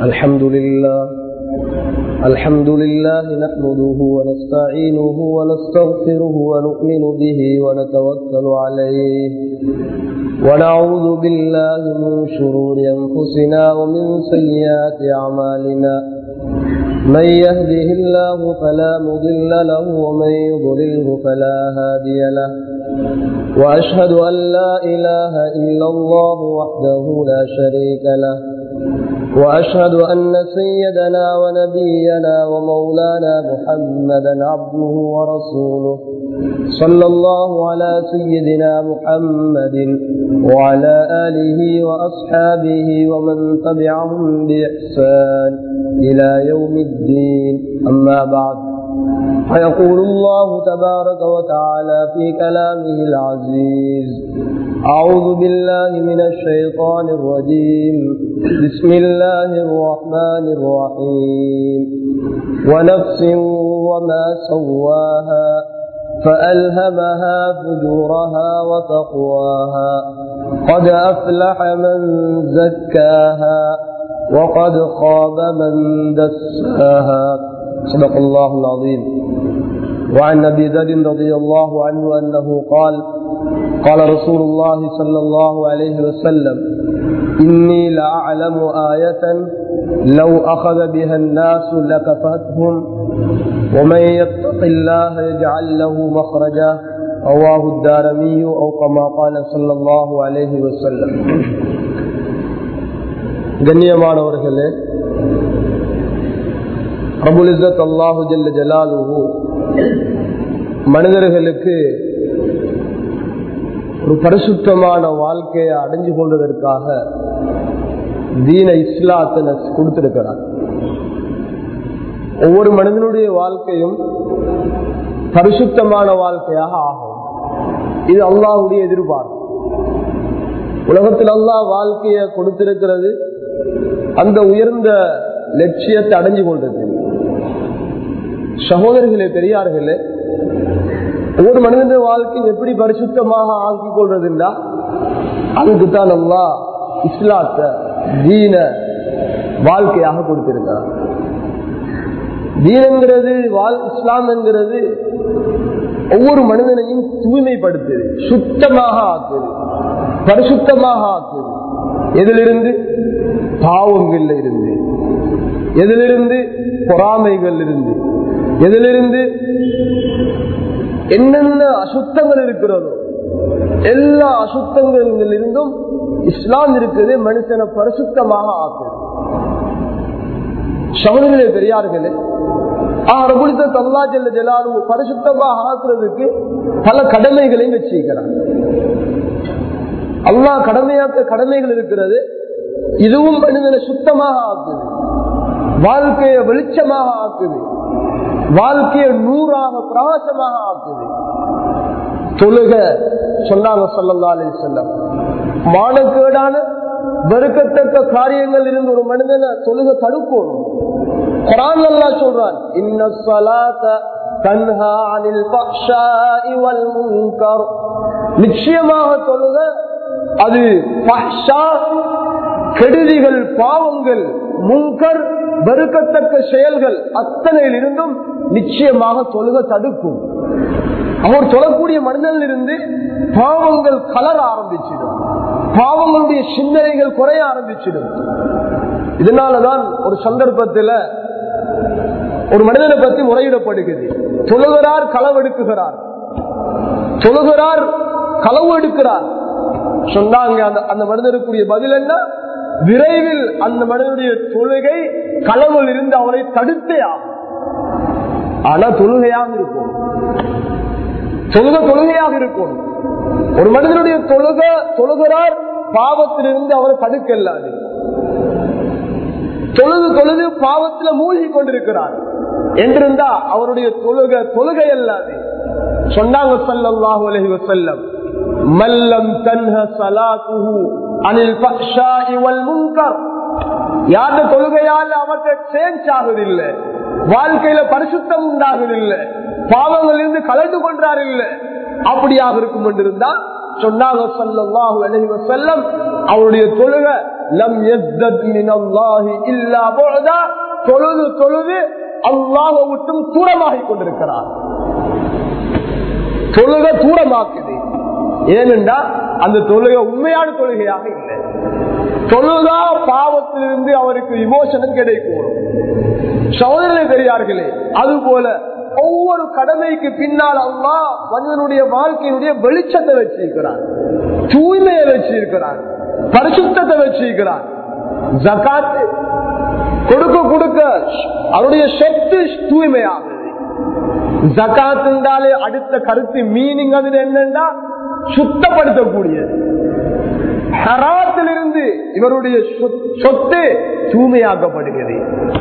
الحمد لله الحمد لله نحمده ونستعينه ونستغفره ونؤمن به ونتوكل عليه ونعوذ بالله من شرور أنفسنا ومن سيئات أعمالنا من يهده الله فلا مضل له ومن يضلله فلا هادي له وأشهد أن لا إله إلا الله وحده لا شريك له وأشهد أن سيدنا ونبينا ومولانا محمدا عبده ورسوله صلى الله على سيدنا محمد وعلى آله وأصحابه ومن تبعهم بإحسان إلى يوم الدين أما بعد فيقول الله تبارك وتعالى في كلامه العزيز أعوذ بالله من الشيطان الرجيم بسم الله الرحمن الرحيم ونفس وما سواها فألهمها فجورها وتقواها قد أفلح من زكاها وقد خاب من دساها صدق الله العظيم وعن أبي ذر رضي الله عنه أنه قال قال رسول الله صلى الله عليه وسلم إني لأعلم آية لو أخذ بها الناس لكفتهم ومن يتق الله يجعل له مخرجا رواه الدارمي أو كما قال صلى الله عليه وسلم கண்ணியமானவர்களே அபுல் இசத் அல்லாஹு ஜல்ல ஜலாலுஹு மனிதர்களுக்கு ஒரு பரிசுத்தமான வாழ்க்கையை அடைஞ்சு கொண்டதற்காக தீன இஸ்லாத்தை கொடுத்திருக்கிறார் ஒவ்வொரு மனிதனுடைய வாழ்க்கையும் பரிசுத்தமான வாழ்க்கையாக ஆகும் இது அல்லாஹுடைய எதிர்பார்ப்பு உலகத்தில் அல்லாஹ் வாழ்க்கையை கொடுத்திருக்கிறது அந்த உயர்ந்த லட்சியத்தை அடைஞ்சு கொண்டது சகோதரர்களே பெரியார்களே ஒவ்வொரு மனிதனுடைய வாழ்க்கை எப்படி பரிசுத்தமாக ஆக்கிக் கொள்றதுன்னா அதுக்கு தான் நல்லா இஸ்லாத்த தீன வாழ்க்கையாக கொடுத்திருக்கிறார் தீனங்கிறது இஸ்லாம் என்கிறது ஒவ்வொரு மனிதனையும் தூய்மைப்படுத்துது சுத்தமாக ஆக்குது பரிசுத்தமாக ஆக்குது எதிலிருந்து பாவங்கள்ல இருந்து எதிலிருந்து பொறாமைகள் இருந்து எதிலிருந்து என்னென்ன அசுத்தங்கள் இருக்கிறதோ எல்லா அசுத்தங்கள் இருந்தும் இஸ்லாம் இருக்குது மனுஷனை பரிசுத்தமாக ஆக்குது சகோதரர்களே பெரியார்களே தல்லா ஜெல்ல ஜலாலு பரிசுத்தமாக ஆக்குறதுக்கு பல கடமைகளையும் வச்சிருக்கிறார் அல்லா கடமையாக்க கடமைகள் இருக்கிறது இதுவும் மனிதனை சுத்தமாக ஆக்குது வாழ்க்கையை வெளிச்சமாக ஆக்குது வாழ்க்கையை நூறாக பிரகாசமாக ஆக்குது தொழுக சொன்னாங்க சொல்லல்லா அலி செல்லம் மானக்கேடான வெறுக்கத்தக்க காரியங்கள் இருந்து ஒரு மனிதனை தொழுக தடுக்கணும் குரான் அல்லா சொல்றான் இன்ன சலாத்த தன்ஹா அனில் பக்ஷாஇ வல் முன்கர் நிச்சயமாக தொழுக அது கெடுதிகள் பாவங்கள் முன்கர் வெறுக்கத்தக்க செயல்கள் அத்தனையில் இருந்தும் நிச்சயமாக தொழுக தடுக்கும் அவர் தொழக்கூடிய மனிதனில் இருந்து பாவங்கள் கலர ஆரம்பிச்சிடும் பாவங்களுடைய சிந்தனைகள் குறைய ஆரம்பிச்சிடும் இதனாலதான் ஒரு சந்தர்ப்பத்தில் ஒரு மனிதனை பற்றி முறையிடப்படுகிறது தொழுகிறார் களவெடுக்குகிறார் தொழுகிறார் களவு எடுக்கிறார் சொன்னாங்க அந்த அந்த மனிதனுக்குரிய பதில் என்ன விரைவில் அந்த மனிதனுடைய தொழுகை களவில் இருந்து அவரை தடுத்தே ஆகும் ஆனா தொழுகையாக இருக்கும் தொழுக தொழுகையாக இருக்கும் ஒரு மனிதனுடைய தொழுக தொழுகிறார் பாவத்திலிருந்து அவரை தடுக்கல்லாது தொழுது தொழுது பாவத்தில் மூழ்கி கொண்டிருக்கிறார் என்றிருந்தா அவருடைய தொழுக தொழுகை அல்லாது சொன்னாங்க சல்லாஹூ அலஹி வசல்லம் மல்லம் தன்ஹ சலாத்துஹு அனில் பக்ஷாஇ வல் முன்கர் யார தொழுகையால் அவற்றை சேஞ்ச் ஆகுதில்லை வாழ்க்கையில பரிசுத்தம் உண்டாகுதில்லை பாவங்கள் இருந்து கலந்து கொண்டார் இல்லை அப்படியாக இருக்கும் என்றிருந்தா சொன்னாங்க சல்லாஹு அலஹி வசல்லம் அவருடைய தொழுகை லம் யஸ்தத் மினல்லாஹி இல்லா புஅதா தொழுது தொழுது அல்லாஹ்வை விட்டும் தூரமாகிக் கொண்டிருக்கிறார் தொழுக தூரமாக்குது ஏனென்றா அந்த தொழுகை உண்மையான தொழுகையாக இல்லை தொழுகா பாவத்திலிருந்து அவருக்கு விமோசனம் கிடைக்கும் சோதனை பெரியார்களே அது போல ஒவ்வொரு கடமைக்கு பின்னால் அல்லா மனிதனுடைய வாழ்க்கையினுடைய வெளிச்சத்தை வச்சிருக்கிறார் தூய்மையை வச்சிருக்கிறார் பரிசுத்தத்தை வச்சிருக்கிறார் ஜகாத்து கொடுக்க கொடுக்க அவருடைய சொத்து தூய்மையாகுது ஜகாத் என்றாலே அடுத்த கருத்து மீனிங் அது என்னன்னா சுத்தப்படுத்தக்கூடியது ஹராத்திலிருந்து இவருடைய சொத்து தூய்மையாக்கப்படுகிறது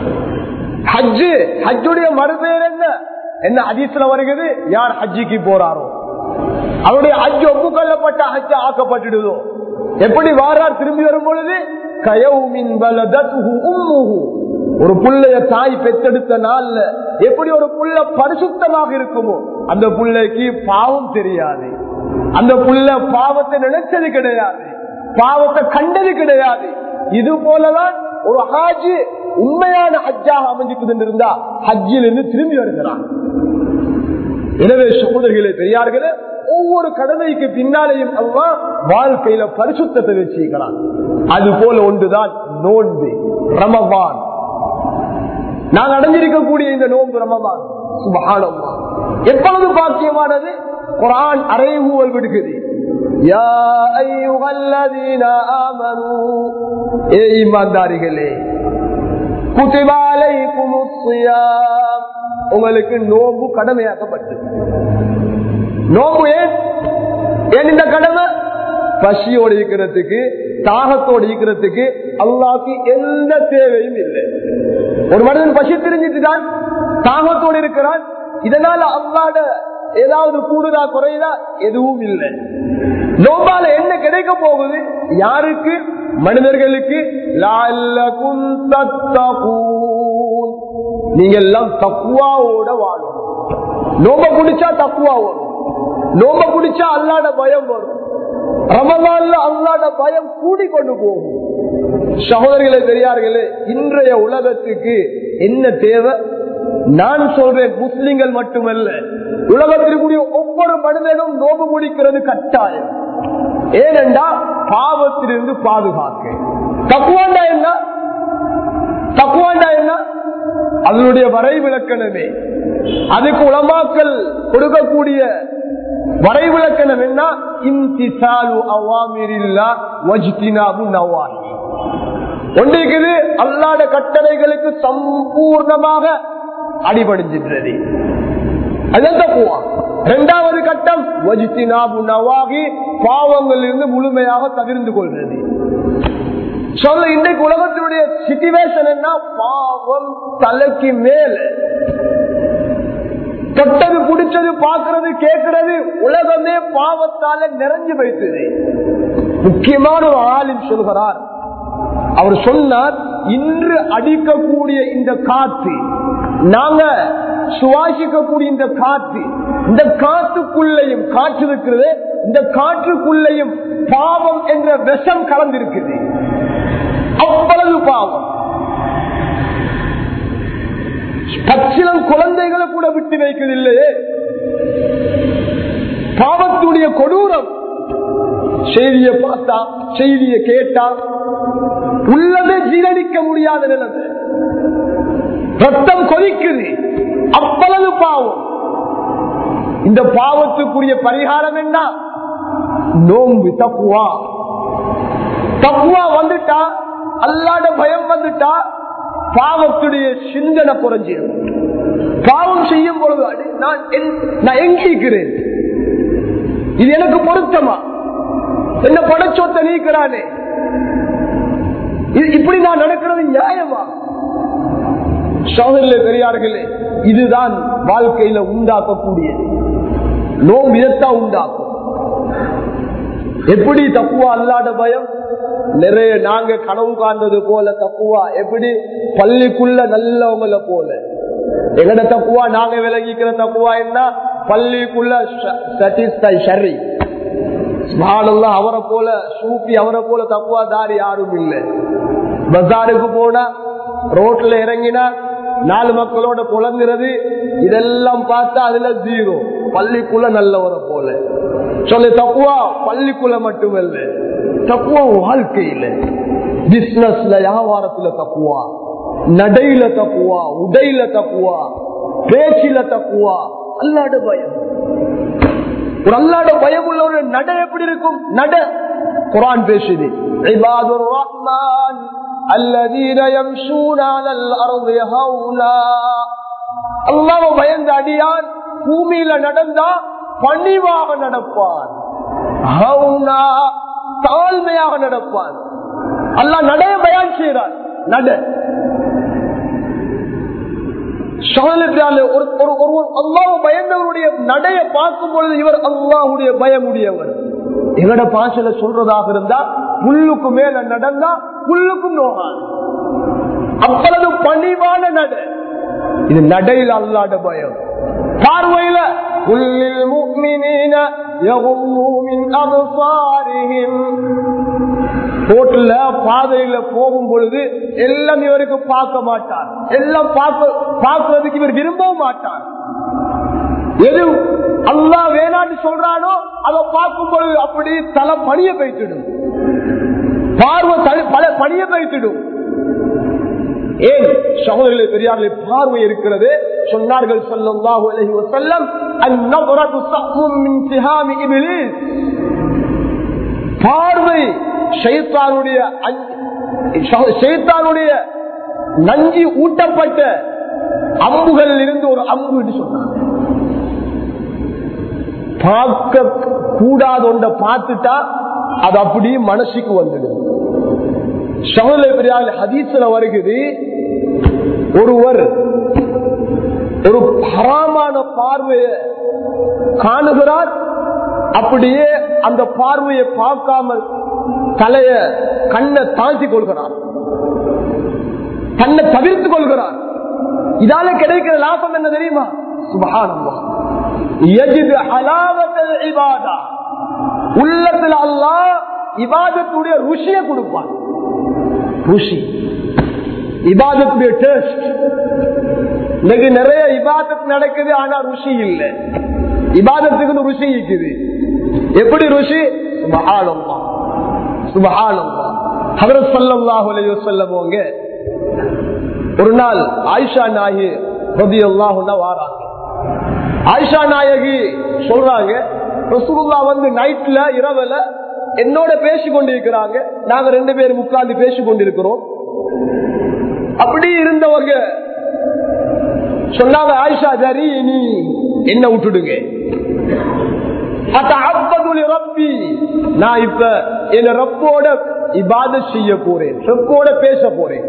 ஹஜ்ஜு ஹஜ்ஜுடைய மறுபெயர் என்ன என்ன ஹஜீஸ்ல வருகிறது யார் ஹஜ்ஜிக்கு போறாரோ அவருடைய ஹஜ் ஒப்புக்கொள்ளப்பட்ட ஹஜ் ஆக்கப்பட்டுடுதோ எப்படி வாரார் திரும்பி வரும் பொழுது கயவுமின் பலதத்துஹு உம்முஹு ஒரு புள்ளைய தாய் பெத்தெடுத்த நாள்ல எப்படி ஒரு புள்ள பரிசுத்தமாக இருக்குமோ அந்த புள்ளைக்கு பாவம் தெரியாது அந்த புள்ள பாவத்தை நினைச்சது கிடையாது பாவத்தை கண்டது கிடையாது இது போலதான் ஒரு ஹாஜி உண்மையான ஹஜ்ஜாக அமைஞ்சுக்குது இருந்தா ஹஜ்ஜில் இருந்து திரும்பி வருகிறான் எனவே சகோதரிகளே பெரியார்களே ஒவ்வொரு கடமைக்கு பின்னாலேயும் அல்லா வாழ்க்கையில பரிசுத்தத்தை வச்சிருக்கிறான் அது போல ஒன்றுதான் நோன்பு ரமவான் நான் அடைஞ்சிருக்கக்கூடிய இந்த நோன்பு ரமவான் சுபஹானம்மா எப்பொழுது பாக்கியமானது குரான் அறைகூவல் விடுகிறது யா ஐயுகல்லதீன ஆமனூ ஏ ஈமான்தாரிகளே குதிபாலைக்கும் உங்களுக்கு நோம்பு கடமையாக்கப்பட்டது நோம்பு ஏன் ஏன் இந்த கடமை பசியோடு இருக்கிறதுக்கு தாகத்தோடு இருக்கிறதுக்கு அல்லாக்கு எந்த தேவையும் இல்லை ஒரு மனிதன் பசி தெரிஞ்சிட்டு தான் தாகத்தோடு இருக்கிறான் இதனால அல்லாட ஏதாவது கூடுதா குறையுதா எதுவும் இல்லை நோம்பால என்ன கிடைக்க போகுது யாருக்கு மனிதர்களுக்கு நீங்க எல்லாம் தக்குவாவோட வாழும் நோம்ப குடிச்சா தக்குவா வரும் நோம்ப குடிச்சா அல்லாட பயம் வரும் ரமலான்ல அல்லாட பயம் கூடி கொண்டு போகும் சகோதரிகளே பெரியார்களே இன்றைய உலகத்துக்கு என்ன தேவை நான் சொல்றேன் முஸ்லிம்கள் மட்டுமல்ல உலகத்திற்குரிய ஒவ்வொரு மனிதனும் நோம்பு முடிக்கிறது கட்டாயம் ஏனென்றா பாவத்திலிருந்து பாதுகாக்க தக்குவாண்டா என்ன தக்குவாண்டா என்ன அதனுடைய வரைவிலக்கணமே அதுக்கு உலமாக்கல் கொடுக்கக்கூடிய வரைவிலக்கணம் என்ன இன்திசாலு அவாமிரில்லா வஜ்தினாபு நவாஹி ஒன்றைக்குது அல்லாட கட்டளைகளுக்கு சம்பூர்ணமாக அடிபடிஞ்சின்றது அதுதான் தப்புவா இரண்டாவது கட்டம் வஜ்தினாபு நவாகி பாவங்கள் இருந்து முழுமையாக தவிர்ந்து கொள்வது சொல்ல இன்றைக்கு உலகத்தினுடைய சிச்சுவேஷன் என்ன பாவம் தலைக்கு மேல தொட்டது குடிச்சது பாக்குறது கேட்கறது உலகமே பாவத்தால நிறைஞ்சு வைத்தது முக்கியமான ஒரு ஆளின் சொல்கிறார் அவர் சொன்னார் இன்று அடிக்கக்கூடிய இந்த காத்து நாங்க சுவாசிக்கக்கூடிய இந்த காத்து இந்த காத்துக்குள்ளையும் காற்று இருக்கிறது இந்த காற்றுக்குள்ளையும் பாவம் என்ற விஷம் கலந்திருக்குது அவ்வளவு பாவம் பச்சிலம் குழந்தைகளை கூட விட்டு வைக்கவில்லையே பாவத்துடைய கொடூரம் செய்தியை பார்த்தா செய்தியை கேட்டா உள்ளதை ஜீரணிக்க முடியாத நிலைமை ரத்தம் கொதிக்குது அவ்வளவு பாவம் இந்த பாவத்துக்குரிய பரிகாரம் என்ன நோம்பு தப்புவா தப்புவா வந்துட்டா அல்லாட பயம் வந்துட்டா பாவத்துடைய சிந்தனை குறைஞ்சிடும் பாவம் செய்யும் பொழுது அடி, நான் என்- நான் எங்கிக்கிறேன் இது எனக்கு பொருத்தமா என்ன படச்சொத்த நீக்கிறானே இது- இப்படி நான் நடக்கிறது நியாயமா சோதரிலே பெரியார்களே இதுதான் வாழ்க்கையில உண்டாக்கக்கூடியது நோம் இதைத்தான் உண்டாக்கும் எப்படி தப்புவா அல்லாத பயம் நிறைய நாங்க கனவு காண்றது போல தப்புவா எப்படி பள்ளிக்குள்ள நல்லவங்கள போல எங்கட தப்புவா நாங்க விலகிக்கிற தப்புவா என்ன பள்ளிக்குள்ள சட்டிஸ்டை சரி சுபானல்லா அவரை போல சூப்பி அவரை போல தப்புவாதாரி யாரும் இல்லை பஜாருக்கு போனா ரோட்ல இறங்கினா நாலு மக்களோட புலங்குறது இதெல்லாம் பார்த்தா அதுல ஜீரோ பள்ளிக்குள்ள நல்லவரை போல சொல்லு தப்புவா பள்ளிக்குள்ள மட்டுமல்ல தப்புவா வாழ்க்கையில பிசினஸ்ல வியாபாரத்துல தப்புவா நடையில தப்புவா உடையில தப்புவா பேச்சில தப்புவா அல்லாட பயம் ஒரு அல்லாட பயம் உள்ள ஒரு நட எப்படி இருக்கும் நட குரான் பேசுது இபாதுர் ரஹ்மான் الذين يمشون على الارض هولا அல்லாஹ் பயந்த அடியான் பூமியில நடந்தா பணிவாக நடப்பான் ஹவுனா தாழ்மையாக நடப்பான் அல்லாஹ் நடைய பயான் செய்கிறான் நட அல்லாஹ் பயந்தவருடைய நடைய பார்க்கும் பொழுது இவர் அல்லாஹுடைய பயமுடையவர் எங்கட பாசல சொல்றதாக இருந்தா புல்லுக்கு மேல நடந்தா புல்லுக்கும் நோகாது அவ்வளவு பணிவான நட இது நடையில் அல்லாட பயம் பார்வையில புல்லில் முக்மினீன ரோட்ல பாதையில போகும் பொழுது எல்லாம் இவருக்கு பார்க்க மாட்டார் எல்லாம் பார்க்கறதுக்கு இவர் விரும்பவும் மாட்டார் எது அல்லா வேணான்னு சொல்றானோ அதை பார்க்கும் பொழுது அப்படி தலை பணிய பைத்திடும் பார்வை பல பணிய பைத்திடும் ஏன் சகோதரர்களை பெரியார்களை பார்வை இருக்கிறது சொன்னார்கள் சொல்லல்லாஹு அலைஹி வஸல்லம் அந்நபரத்து சஹ்மும் மின் சிஹாமி இப்லீஸ் பார்வை ஷைத்தானுடைய ஷைத்தானுடைய நஞ்சி ஊட்டப்பட்ட அம்புகள் இருந்து ஒரு அம்பு என்று சொன்னாங்க பார்க்க கூடாத ஒன்றை பார்த்துட்டா அது அப்படி மனசுக்கு வந்துடும் சகோதர பெரியால் ஹதீஸ்ல வருகிறது ஒருவர் ஒரு ஹராமான பார்வையை காணுகிறார் அப்படியே அந்த பார்வையை பார்க்காமல் தலைய கண்ணை தாழ்த்தி கொள்கிறார் தன்னை தவிர்த்து கொள்கிறார் இதால கிடைக்கிற லாபம் என்ன தெரியுமா சுபகானம்மா உள்ளத்தில் அல்லா இபாதத்துடைய ருசியை கொடுப்பான் ருசி இபாதத்துடைய டேஸ்ட் இன்னைக்கு நிறைய இபாதத் நடக்குது ஆனா ருசி இல்லை இபாதத்துக்கு ருசி இருக்குது எப்படி ருசி சுபஹானம்மா சுபஹானம்மா ஹதரத் ஸல்லல்லாஹு அலைஹி வஸல்லம் அவங்க ஒரு நாள் ஆயிஷா நாயகி ரலியல்லாஹு அன்ஹா வாராங்க ஆயிஷா நாயகி சொல்றாங்க ரசூலுல்லா வந்து நைட்ல இரவுல என்னோட பேசி கொண்டிருக்கிறாங்க நாங்க ரெண்டு பேரும் உட்கார்ந்து பேசி கொண்டிருக்கிறோம் அப்படி இருந்தவங்க சொன்னாங்க ஆயிஷா சரி நீ என்ன விட்டுடுங்க ரப்பி நான் இப்ப என் ரப்போட இபாத செய்ய போறேன் ரப்போட பேச போறேன்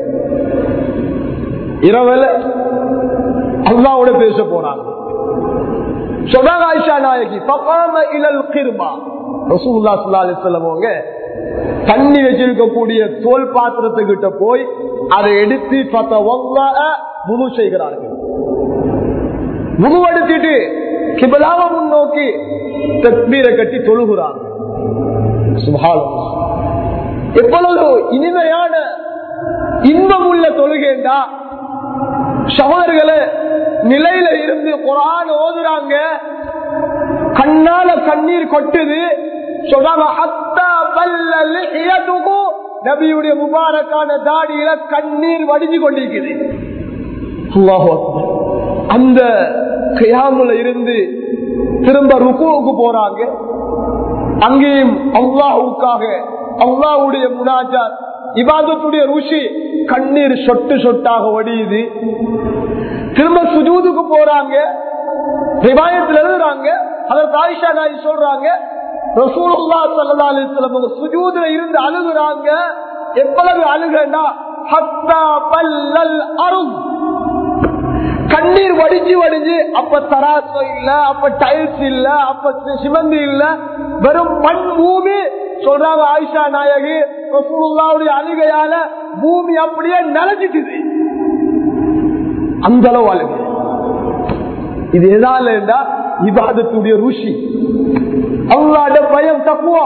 இரவுல அல்லாவோட பேச போறாங்க சொன்னாங்க ஆயிஷா நாயகி பகாம இலல் கிருபா ரசூல்லா சுல்லா அலிஸ்லமவங்க தண்ணி வச்சிருக்கக்கூடிய தோல் பாத்திரத்துக்கிட்ட போய் அதை எடுத்து முழு செய்கிறார்கள் முழு எடுத்துட்டு கிபலாவ முன்னோக்கி தத்மீரை கட்டி தொழுகிறாங்க சுபாலம் எவ்வளவு இனிமையான இன்பம் உள்ள தொழுகேண்டா சகோதரர்களே நிலையில இருந்து குரான் ஓதுறாங்க கண்ணால கண்ணீர் கொட்டுது சொல்றாங்க நபியுடைய முபாரக்கான தாடியில கண்ணீர் வடிஞ்சு கொண்டிருக்குது அந்த கையாமுல இருந்து திரும்ப ருக்குவுக்கு போறாங்க அங்கேயும் அல்லாஹுக்காக அல்லாவுடைய முனாஜாத் இபாதத்துடைய ருஷி கண்ணீர் சொட்டு சொட்டாக வடியுது திரும்ப சுஜூதுக்கு போறாங்க ரிவாயத்தில் எழுதுறாங்க அதற்கு ஆயிஷா நாய் சொல்றாங்க ரசூலுல்லா சல்லா அலிஸ்லம் சுஜூதுல இருந்து அழுகுறாங்க எவ்வளவு அழுகனா ஹத்தா பல்லல் அரும் கண்ணீர் வடிஞ்சு வடிஞ்சு அப்ப தராசம் இல்ல அப்ப டைல்ஸ் இல்ல அப்ப சிமந்தி இல்ல வெறும் மண் பூமி சொல்றாங்க ஆயிஷா நாயகி ரசூலுல்லாவுடைய அழுகையால பூமி அப்படியே நிலச்சிட்டுது அந்த அளவு அழுகை இது எதால இபாதத்துடைய ருஷி அல்லாட பயம் தக்குவா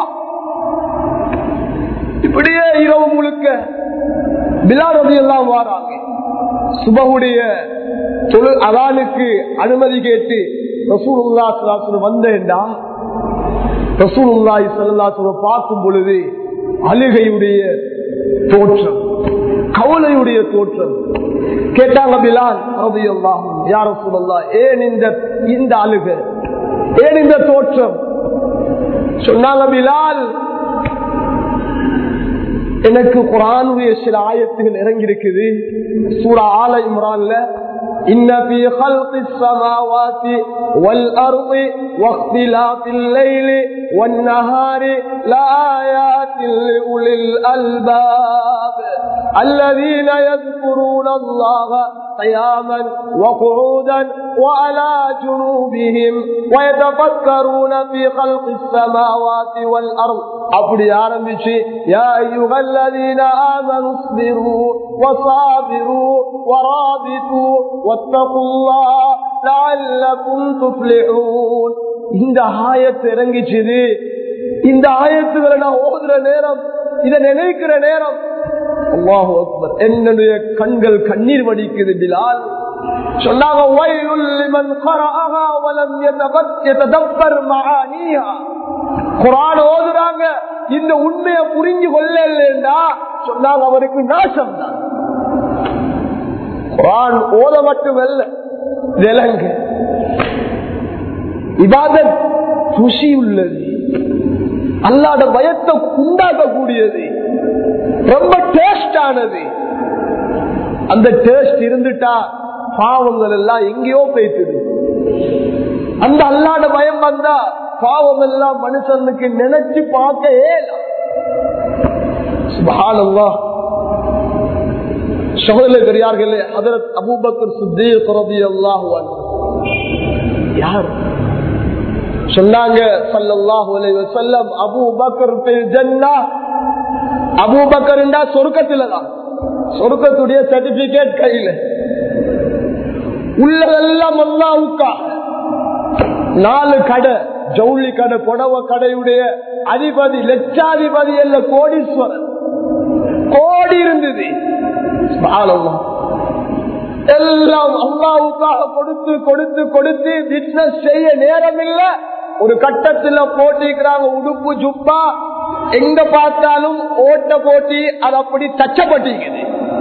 இப்படியே இரவு முழுக்க பிலாரதி எல்லாம் வாராங்க சுபகுடைய தொழு அதானுக்கு அனுமதி கேட்டு ரசூலுல்லா சலாசனம் வந்தேன்டா ரசூலுல்லாஹி ஸல்லல்லாஹு பார்க்கும் பொழுது அழுகையுடைய தோற்றம் கவலையுடைய தோற்றம் கேட்டாங்க பிலால் ரலியல்லாஹு யார் ரசூலுல்லாஹ் ஏன் இந்த இந்த அழுகை ஏன் இந்த தோற்றம் சொன்னாங்க பிலால் எனக்கு குரானுடைய சில ஆயத்துகள் இறங்கி இருக்குது சூரா ஆல இம்ரான்ல إن في خلق السماوات والأرض واختلاف الليل والنهار لآيات لأولي الألباب الذين يذكرون الله قياما وقعودا وعلى جنوبهم ويتفكرون في خلق السماوات والأرض அப்படி ஆரம்பிச்சு யா ஐயுகல்லதீன ஆமனு ஸ்பிரு வசாபிரு வராபிது வத்தகுல்லாஹ் லஅல்லகும் துஃப்லிஹூன் இந்த ஆயத்து இறங்கிச்சுது இந்த ஆயத்துகளை நான் ஓதுற நேரம் இதை நினைக்கிற நேரம் அல்லாஹு அக்பர் என்னுடைய கண்கள் கண்ணீர் வடிக்குது பிலால் சொன்னாங்க வயலுல் லிமன் கரஅஹா வலம் யதபர் மஆனிஹா குரான் ஓதுறாங்க இந்த உண்மையை புரிஞ்சு கொள்ளா சொன்னாங்க அவருக்கு நாசம் தான் குரான் ஓத மட்டுமல்ல விலங்கு இவாதத் ருசி உள்ளது அல்லாத பயத்தை உண்டாக்கக்கூடியது ரொம்ப டேஸ்ட் ஆனது அந்த டேஸ்ட் இருந்துட்டா பாவங்கள் எல்லாம் எங்கேயோ போய்த்துது அந்த அல்லாத பயம் வந்தா பாவம் எல்லாம் மனுஷனுக்கு நினைச்சு பார்க்க சகோதர பெரியார்களே அதரத் அபூபக்கர் சுத்தே குரதி அல்லாஹுவன் யார் சொன்னாங்க சல்லல்லாஹு அலைஹி வஸல்லம் அபூ பக்கர் பில் ஜன்னா அபூ பக்கர்ண்டா சொர்க்கத்துல தான் சொர்க்கத்துடைய சர்டிபிகேட் கையில உள்ளதெல்லாம் அல்லாவுக்கா நாலு கடை ஜவுளி கடை புடவ கடையுடைய அதிபதி லட்சாதிபதி அல்ல கோடீஸ்வரன் கோடி இருந்தது எல்லாம் அல்லாவுக்காக கொடுத்து கொடுத்து கொடுத்து பிசினஸ் செய்ய நேரம் இல்ல ஒரு கட்டத்துல போட்டிக்கிறாங்க உடுப்பு ஜுப்பா எங்க பார்த்தாலும் ஓட்ட போட்டி அது அப்படி தச்சப்பட்டிருக்குது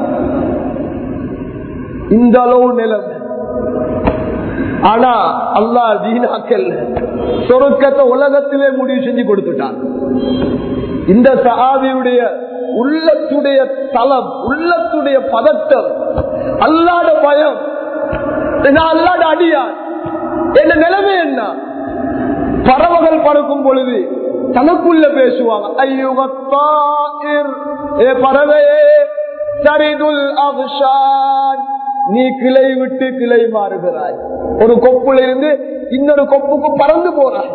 இந்த அளவு நிலைமை ஆனா அல்லா வீணாக்கல் சொருக்கத்தை உலகத்திலே முடிவு செஞ்சு கொடுத்துட்டான் இந்த சஹாபியுடைய உள்ளத்துடைய தளம் உள்ளத்துடைய பதட்டம் அல்லாட பயம் நான் அல்லாட அடியார் என்ன நிலைமை என்ன பறவைகள் பறக்கும் பொழுது தனக்குள்ள பேசுவாங்க ஐயுகத்தாயிர் ஏ பறவையே சரிதுல் அபிஷான் நீ கிளை விட்டு கிளை மாறுகிறாய் ஒரு கொப்புல இருந்து இன்னொரு கொப்புக்கு பறந்து போறாய்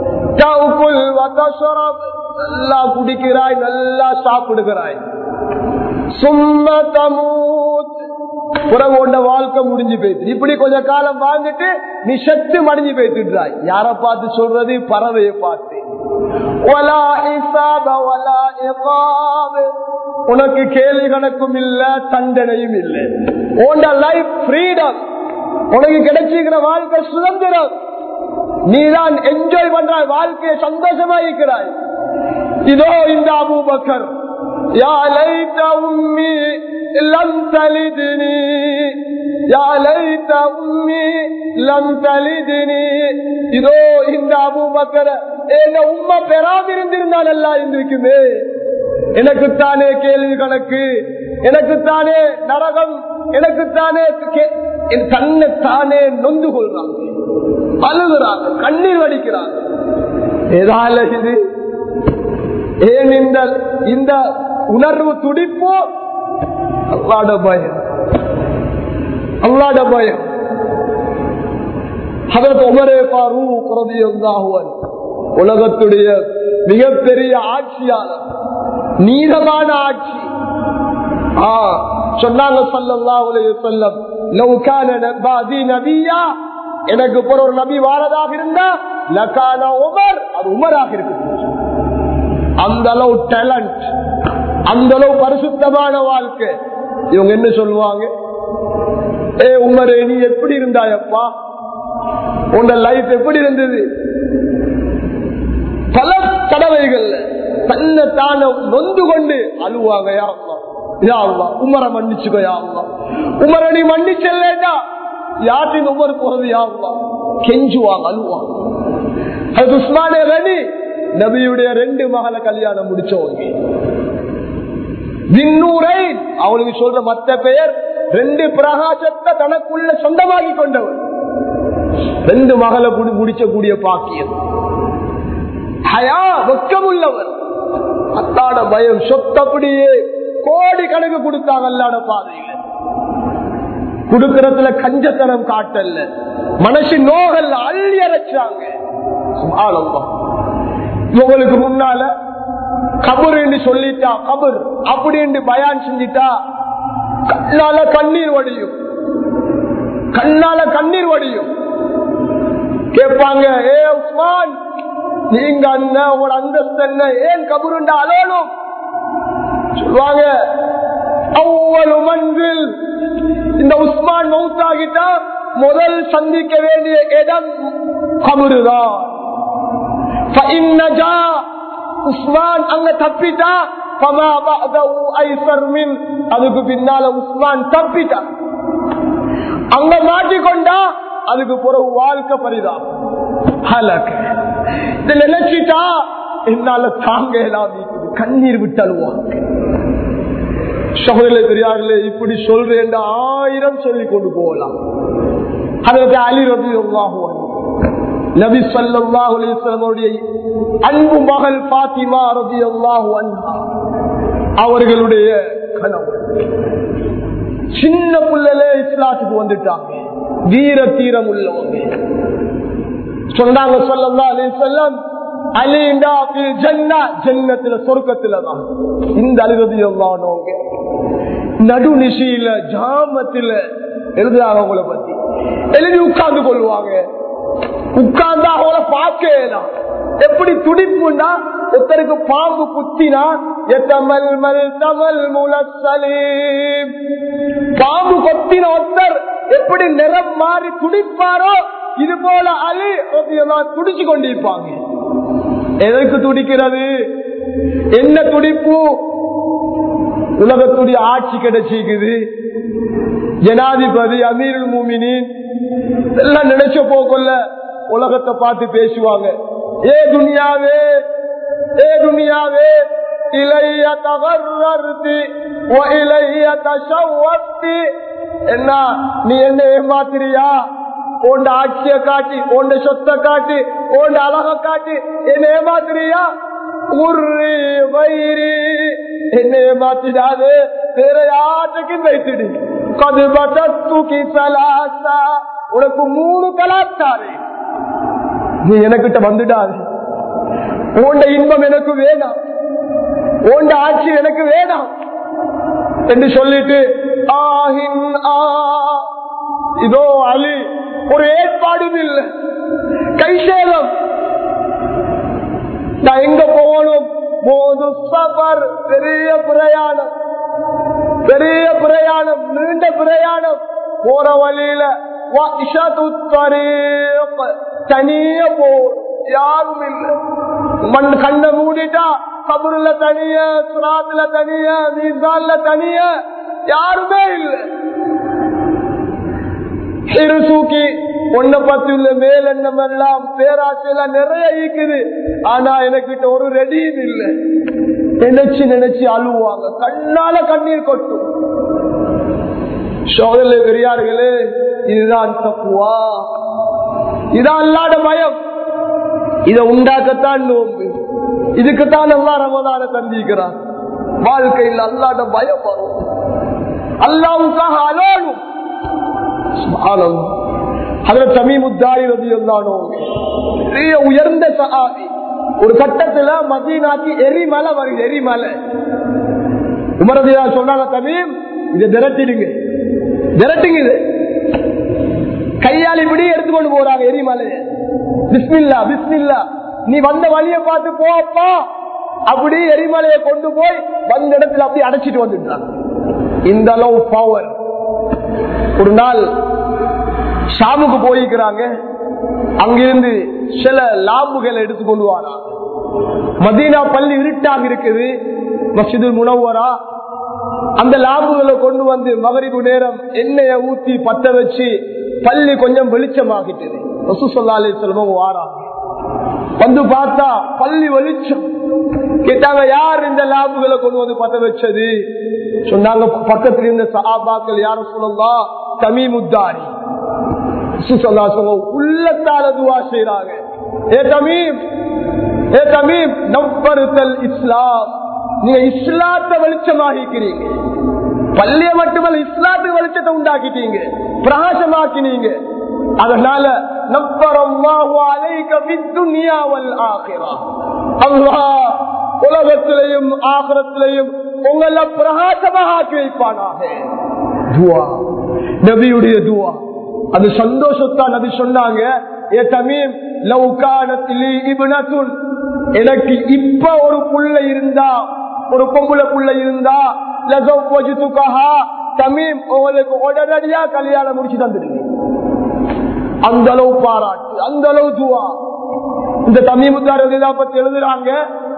நல்லா குடிக்கிறாய் நல்லா சாப்பிடுகிறாய் சும்மா தமூத் புறகொண்ட வாழ்க்கை முடிஞ்சு போயிட்டு இப்படி கொஞ்ச காலம் வாழ்ந்துட்டு நீ சத்து மடிஞ்சு போயிட்டுறாய் யார பார்த்து சொல்றது பறவையை பார்த்து உனக்கு கேள்வி கணக்கும் இல்ல தண்டனையும் இல்லை உன் லைஃப் ஃப்ரீடம் உனக்கு கிடைச்சிருக்கிற வாழ்க்கை சுதந்திரம் நீதான் என்ஜாய் பண்றாய் வாழ்க்கையை சந்தோஷமா இருக்கிறாய் இதோ இந்த அபூபக்கர் யா லைட்ட உம்மி லம் தலிதினி யா லைட்ட உம்மி லம் தலிதினி இதோ இந்த அபூபக்கர் என்ன உம்மா பெறாதிருந்திருந்தா நல்லா இருந்திருக்குமே எனக்குத்தானே கேள்வி கணக்கு எனக்குத்தானே நரகம் எனக்குத்தானே தன்னை தானே நொந்து கொள்றாங்க அழுகுறாங்க கண்ணீர் வடிக்கிறாங்க ஏதால இது ஏன் இந்த இந்த உணர்வு துடிப்போ அல்லாட பயம் அல்லாட பயம் அதற்கு உமரே பாரு குறதியாகுவன் உலகத்துடைய மிகப்பெரிய ஆட்சியாளர் நீளமான ஆட்சி ஆ சொன்னாங்க சல்லல்லாஹு அலைஹி வஸல்லம் லவ் கான பாதி நபியா எனக்கு போற ஒரு நபி வாரதாக இருந்தா லகான உமர் அது உமராக இருக்கு அந்த அளவு டேலண்ட் அந்த அளவு பரிசுத்தமான வாழ்க்கை இவங்க என்ன சொல்லுவாங்க ஏ உமரே நீ எப்படி இருந்தாயப்பா உன் லைஃப் எப்படி இருந்தது பல தடவைகள்ல தன்னை தான நொந்து கொண்டு அழுவாங்க யா அல்லாஹ். யா அல்லாஹ், உமரை மன்னிச்சுக்கோ யா அல்லாஹ். உமரை நீ மன்னிச்சல்லேடா யாத்தின் உமர் போறது யா அல்லாஹ். கெஞ்சுவாங்க அழுவாங்க அது உஸ்மானே ரனி நபியுடைய ரெண்டு மகளை கல்யாணம் முடிச்சவங்க விண்ணூரை அவளுக்கு சொல்ற மத்த பெயர் ரெண்டு பிரகாசத்தை தனக்குள்ள சொந்தமாகி கொண்டவர் ரெண்டு மகளை குடி- முடிச்சக்கூடிய பாக்கியம் ஹயா வெக்கமுள்ளவர் அத்தாட பயம் சொத்தப்படியே கோடி கணக்கு கொடுத்தாங்க அல்லாட பாதையில கொடுக்கறதுல கஞ்சத்தனம் காட்டல்ல மனசு நோகல்ல அள்ளி அரைச்சாங்க சுப்ஹானல்லாஹ். இவங்களுக்கு முன்னால கபர் சொல்லிட்டா கபர் அப்படின்னு பயான் செஞ்சிட்டா கண்ணால கண்ணீர் வடியும் கண்ணால கண்ணீர் வடியும் கேட்பாங்க ஏ உஸ்மான் நீங்க அண்ணன் உங்களோட அந்தஸ்து என்ன ஏன் கபருண்டா அலோனும் சொல்லுவாங்க அவ்வளவு மன்றில் இந்த உஸ்மான் மௌத்தாகிட்டா முதல் சந்திக்க வேண்டிய இடம் கபருதான் فإن نجا உஸ்மான் அங்க தப்பிட்டா فما بعده أيسر من அதுக்கு பின்னால உஸ்மான் தப்பிட்டா அங்க மாட்டிக்கொண்டா அதுக்கு பிறகு வாழ்க்கை பரிதான் ஹலக் இதை நினைச்சிட்டா என்னால தாங்க எல்லாம் கண்ணீர் விட்டழுவாங்க சகோதரர்களே பெரியார்களே இப்படி சொல்றேன் ஆயிரம் சொல்லிக் கொண்டு போகலாம் அதற்கு அலி ரபி நபி ஸல்லல்லாஹு அலைஹி வஸல்லம் அவருடைய அன்பு மகள் பாத்திமா ரலியல்லாஹு அன்ஹா அவர்களுடைய கணவர் சின்ன புள்ளலே இஸ்லாத்துக்கு வந்துட்டாங்க வீர தீரம் உள்ளவங்க சொன்னாங்க ஸல்லல்லாஹு அலைஹி வஸல்லம் அலிண்டா ஃபில் ஜன்னா ஜன்னத்துல சொர்க்கத்துல தான் இந்த அலி ரலியல்லாஹு நடுநிசையில ஜாமத்துல எழுதுறாங்க அவங்கள பத்தி எழுதி உட்கார்ந்து கொள்வாங்க உட்கார்ந்தா அவங்கள பார்க்கலாம் எப்படி துடிப்புண்டா ஒருத்தருக்கு பாம்பு குத்தினா எத்தமல் மல் தமல் முலசலீம் பாம்பு கொத்தின ஒருத்தர் எப்படி நிறம் மாறி துடிப்பாரோ இது போல அலி ரலியல்லாஹு துடிச்சு கொண்டிருப்பாங்க எதற்கு துடிக்கிறது என்ன துடிப்பு உலகத்துடைய ஆட்சி கிடைச்சிக்குது ஜனாதிபதி அமீருல் மூமினின் எல்லாம் நினைச்ச போக்கொள்ள உலகத்தை பார்த்து பேசுவாங்க ஏ துனியாவே ஏ துனியாவே இளைய தகர்த்தி இளைய தசவத்தி என்ன நீ என்ன ஏமாத்திரியா உண்ட ஆட்சிய காட்டி உண்ட சொத்தை காட்டி உண்ட அழக காட்டி என்ன ஏமாத்திரியா உர்ரி வைரி என்ன ஏமாத்திடாது வேற யாருக்கும் வைத்துடு கது பதத்துக்கி சலாசா உனக்கு மூணு கலாச்சாரு நீ எனக்கிட்ட வந்துடாது உண்ட இன்பம் எனக்கு வேணாம் உண்ட ஆட்சி எனக்கு வேணாம் என்று சொல்லிட்டு ஆஹின் ஆ இதோ அலி ஒரு ஏற்பாடும் இல்லை கைசேதம் நான் எங்க போகணும் போது சபர் பெரிய பிரயாணம் பெரிய பிரயாணம் நீண்ட பிரயாணம் போற வழியில தனிய போ யாரும் இல்லை மண் கண்ணை மூடிட்டா கபருல தனிய சுராத்துல தனிய மீசான்ல தனிய யாருமே இல்லை சிறுசூக்கி உன்னை பத்தி உள்ள மேலெண்ணம் எல்லாம் பேராசையெல்லாம் நிறைய இருக்குது ஆனா எனக்கிட்ட ஒரு ரெடியும் இல்லை நினைச்சு நினைச்சு அழுவாங்க கண்ணால கண்ணீர் கொட்டும் சோதனை பெரியார்களே இதுதான் தப்புவா இதான் அல்லாத பயம் இதை உண்டாக்கத்தான் நோம்பு இதுக்குத்தான் அல்லா ரமதான தந்திக்கிறான் வாழ்க்கையில் அல்லாத பயம் வரும் அல்லாவுக்காக அலோனும் பெரிய உயர்ந்த சகாதி ஒரு கட்டத்துல மதீனாக்கு எரிமலை வருது எரிமலை உமரதியா சொன்னாங்க தமிழ் இதை திரட்டிடுங்க திரட்டுங்க இது கையால் இப்படி எடுத்துக்கொண்டு போறாங்க எரிமலையை பிஸ்மில்லா பிஸ்மில்லா நீ வந்த வழிய பார்த்து போப்பா அப்படி எரிமலையை கொண்டு போய் வந்த இடத்துல அப்படி அடைச்சிட்டு வந்துட்டான் இந்த அளவு பவர் ஒரு நாள் ஷாமுக்கு போயிருக்கிறாங்க அங்கிருந்து சில லாம்புகளை எடுத்து கொண்டு வராங்க மதீனா பள்ளி இருட்டாக இருக்குது மசிது முனவரா அந்த லாம்புகளை கொண்டு வந்து மகரிபு நேரம் எண்ணெயை ஊத்தி பத்த வச்சு பள்ளி கொஞ்சம் வெளிச்சமாகிட்டது ரசூ சொல்லாலே செல்வம் வாராங்க வந்து பார்த்தா பள்ளி வெளிச்சம் கேட்டாங்க யார் இந்த லாபுகளை கொண்டு வந்து பத்த வச்சது சொன்னாங்க பக்கத்துல இருந்த சஹாபாக்கள் யாரும் சொல்லலாம் தமிமுத்தாரி உள்ளத்தால துவா செய்யறாங்க ஏ தமீம் ஏ தமீம் நம்பருத்தல் இஸ்லாம் நீங்க இஸ்லாத்தை வெளிச்சமாகிக்கிறீங்க பள்ளிய மட்டுமல்ல இஸ்லாத்துக்கு வெளிச்சத்தை உண்டாக்கிட்டீங்க பிரகாசமாக்கினீங்க அதனால உலகத்திலையும் ஆகரத்திலையும் உங்களை பிரகாசமாக ஆக்கி வைப்பானாக நபியுடைய துவா அது சந்தோஷத்தா நபி சொன்னாங்க ஏ தமீம் லவ்கானத்திலே இபுனத்துன் எனக்கு இப்ப ஒரு புள்ள இருந்தா ஒரு பொம்புல புள்ள இருந்தா தமீம் உங்களுக்கு உடனடியா கல்யாணம் முடிச்சு தந்துடுங்க அந்த அளவு பாராட்டு அந்த அளவு துவா இந்த தமிமுத்தார பத்தி எழுதுறாங்க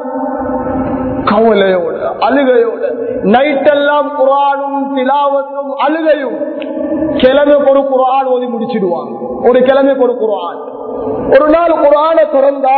கவலையோட அழுகையோட நைட் எல்லாம் குரானும் திலாவத்தும் அழுகையும் கிழமை ஒரு குரான் ஓதி முடிச்சிடுவாங்க ஒரு கிழமை ஒரு குரான் ஒரு நாள் குரான திறந்தா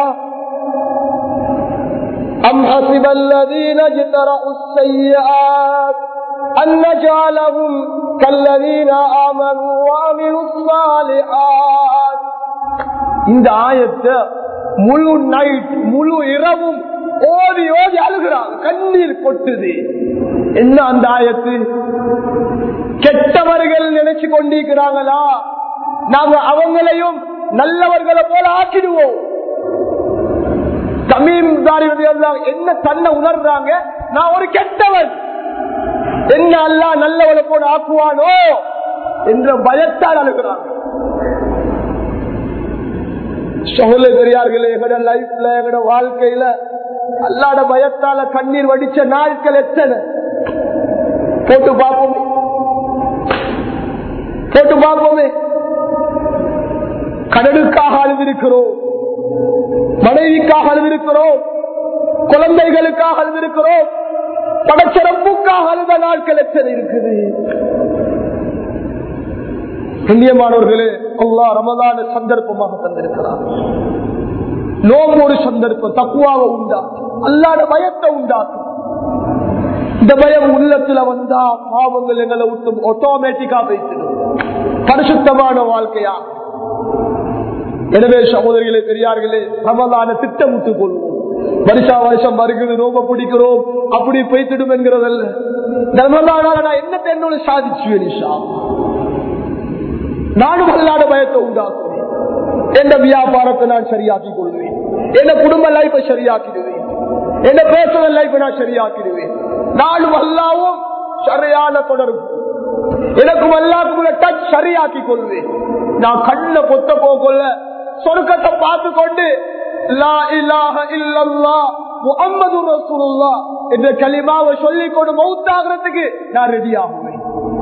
أم حسب الذين اجترأوا السيئات أن نجعلهم كالذين آمنوا وعملوا الصالحات இந்த ஆயத்தை முழு நைட் முழு இரவும் ஓதி ஓதி அழுகிறான் கண்ணீர் கொட்டுது என்ன அந்த ஆயத்து கெட்டவர்கள் நினைச்சு கொண்டிருக்கிறாங்களா நாங்க அவங்களையும் நல்லவர்களை போல ஆக்கிடுவோம் தமிழ்தாரி என்ன தன்னை உணர்றாங்க நான் ஒரு கெட்டவன் என்ன அல்லா நல்லவனை போல ஆக்குவானோ என்ற பயத்தால் அழுகிறாங்க சொல்ல பெரியார்களே எங்கட லைஃப்ல எங்கட வாழ்க்கையில அல்லாட பயத்தால கண்ணீர் வடிச்ச நாட்கள் எத்தனை போட்டு பார்ப்போமே போட்டு பார்ப்போமே கடலுக்காக அழுதிருக்கிறோம் மனைவிக்காக அழுதிருக்கிறோம் குழந்தைகளுக்காக அழுதிருக்கிறோம் படச்சிறப்புக்காக அழுத நாட்கள் எத்தனை இருக்குது கண்ணியமானவர்களே அல்லா ரமதான சந்தர்ப்பமாக தந்திருக்கிறார் நோம்பு ஒரு சந்தர்ப்பம் தக்குவாக உண்டா அல்லாத பயத்தை உண்டாக்கும் இந்த பயம் உள்ளத்துல வந்தா பாவங்கள் எங்களை விட்டு ஆட்டோமேட்டிக்கா பேசிடும் பரிசுத்தமான வாழ்க்கையா எனவே சகோதரிகளே பெரியார்களே ரமதான திட்டமிட்டுக் கொள்வோம் வருஷா வருஷம் வருகிறது நோம்ப பிடிக்கிறோம் அப்படி பேசிடும் என்கிறதல்ல ரமதானால நான் என்னத்தை என்னோட சாதிச்சு நிஷா நானும் அல்லாத பயத்தை உண்டாக்குவேன் எந்த வியாபாரத்தை நான் சரியாக்கிக் கொள்வேன் எந்த குடும்ப லைஃபை சரியாக்கிடுவேன் எந்த பேசுவல் லைஃபை நான் சரியாக்கிடுவேன் நானும் அல்லாவும் சரியான தொடர்பு எனக்கும் அல்லாவுக்குள்ள டச் சரியாக்கி கொள்வேன் நான் கண்ண பொத்த போகல சொர்க்கத்தை பார்த்து கொண்டு லா இலாஹ இல்லல்லாஹ் முஹம்மது ரசூலுல்லாஹ் என்ற கலிமாவை சொல்லிக் கொண்டு மௌத்தாகிறதுக்கு நான் ரெடி ஆகுவேன்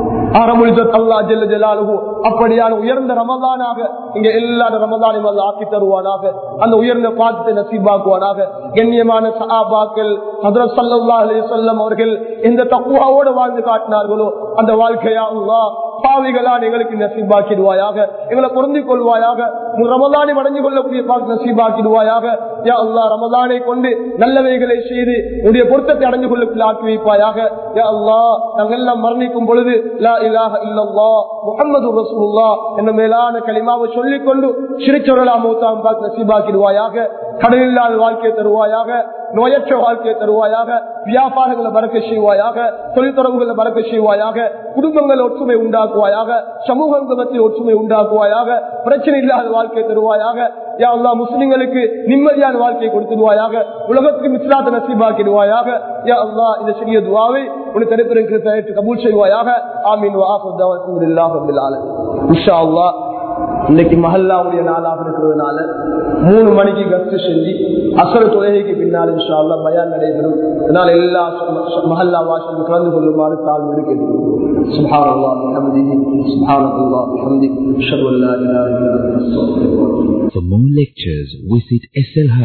அப்படியான உயர்ந்த ரமதானாக இங்க எல்லா ரமதானையும் அல்ல ஆக்கி தருவானாக அந்த உயர்ந்த பாதத்தை நசீபாக்குவானாக கண்ணியமான சஹாபாக்கள் ஹதரத் சல்லா அலி சொல்லம் அவர்கள் எந்த தக்குவாவோடு வாழ்ந்து காட்டினார்களோ அந்த வாழ்க்கையா அல்லா பாவிகளா எங்களுக்கு நசீபாக்கிடுவாயாக எங்களை பொருந்திக் கொள்வாயாக ரமதானை அடைஞ்சு கொள்ளக்கூடிய பாக்கு நசீபாக்கிடுவாயாக யா அல்லா ரமதானை கொண்டு நல்லவைகளை செய்து உடைய பொருத்தத்தை அடைஞ்சு கொள்ளக்கூடிய ஆக்கி வைப்பாயாக யா அல்லா நாங்கள் எல்லாம் மரணிக்கும் பொழுது லா இலாஹ இல்லல்லா முஹம்மது ரசூலுல்லா என்ற மேலான களிமாவை சொல்லிக் கொண்டு சிரிச்சொரலா மூத்தாம் பாக்கு நசீபாக்கிடுவாயாக கடலில்லாத வாழ்க்கையை தருவாயாக நோயற்ற வாழ்க்கையை தருவாயாக வியாபாரங்களை பறக்க செய்வாயாக தொழில்துறவுகளை பறக்க செய்வாயாக குடும்பங்கள் ஒற்றுமை உண்டாக்குவாயாக சமூகத்தில் ஒற்றுமை உண்டாக்குவாயாக பிரச்சனை இல்லாத வாழ்க்கையை தருவாயாக யா அல்லா முஸ்லிம்களுக்கு நிம்மதியான வாழ்க்கையை கொடுத்துடுவாயாக உலகத்துக்கு மிஸ்லாத்த நசீபாக்கிடுவாயாக யா அல்லா இந்த சிறிய துவாவை உன்னை தடுப்பிருக்கிற கபூல் செய்வாயாக ஆமீன் வாஹ் இல்லாஹ் இன்ஷா அல்லாஹ் இன்னைக்கு மஹல்லாவுடைய நாளாக இருக்கிறதுனால மூணு மணிக்கு கஸ்து செஞ்சு அசர தொழுகைக்கு பின்னால் இன்ஷால்லா பயான் நடைபெறும் அதனால எல்லா மஹல்லா வாசலும் கலந்து கொள்ளுமாறு தாழ்வு கேட்டுக்கொள்கிறோம் سبحان الله بحمده سبحانك الله بحمدك اشهد ان لا اله الا انت استغفرك For more lectures, visit SL